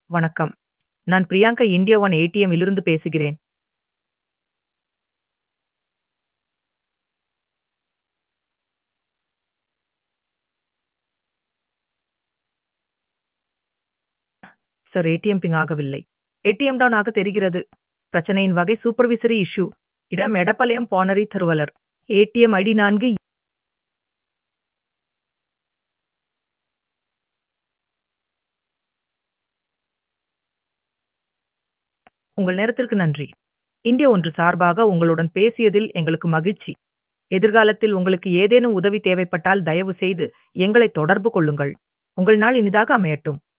வணக்கம். நான் Priyanka India one ATM இலிருந்து பேசுகிறேன். சார் ஏடிஎம் பிங் ஆகவில்லை. ஏடிஎம் டவுன் ஆக தெரிகிறது. பிரச்சனையின் வகை சூப்பர்வைசரி இஷ்யூ. இடம் எடப்பாளையம் பானரி திருவள்ளர். ஏடிஎம் ஐடி நான்கு உங்கள் நேரத்திற்கு நன்றி. இந்தியா ஒன்று சார்பாக உங்களுடன் பேசியதில் எங்களுக்கு மகிழ்ச்சி. எதிர்காலத்தில் உங்களுக்கு ஏதேனும் உதவி தேவைப்பட்டால் தயவு செய்து எங்களை தொடர்பு கொள்ளுங்கள். உங்கள் நாள் இனிதாக அமையட்டும்.